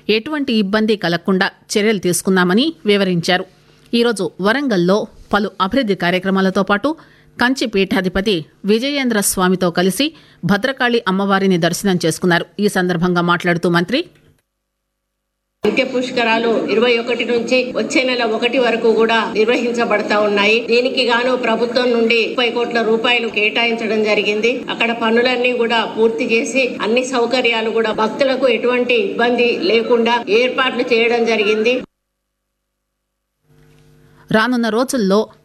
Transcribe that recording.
ఎటువంటి ఇబ్బంది కలగకుండా చర్యలు తీసుకున్నామని వివరించారు ఈరోజు వరంగల్లో పలు అభివృద్ది కార్యక్రమాలతో పాటు కంచి పీఠాధిపతి విజయేంద్ర స్వామితో కలిసి భద్రకాళి అమ్మవారిని దర్శనం చేసుకున్నారు ఈ సందర్భంగా మాట్లాడుతూ మంత్రి నిత్య పుష్కరాలు ఇరవై ఒకటి నుంచి వచ్చే నెల ఒకటి వరకు కూడా నిర్వహించబడతా ఉన్నాయి దీనికి గాను ప్రభుత్వం నుండి ముప్పై కోట్ల రూపాయలు కేటాయించడం జరిగింది అక్కడ పనులన్నీ కూడా పూర్తి చేసి అన్ని సౌకర్యాలు కూడా భక్తులకు ఎటువంటి ఇబ్బంది లేకుండా ఏర్పాట్లు చేయడం జరిగింది రానున్న రోజుల్లో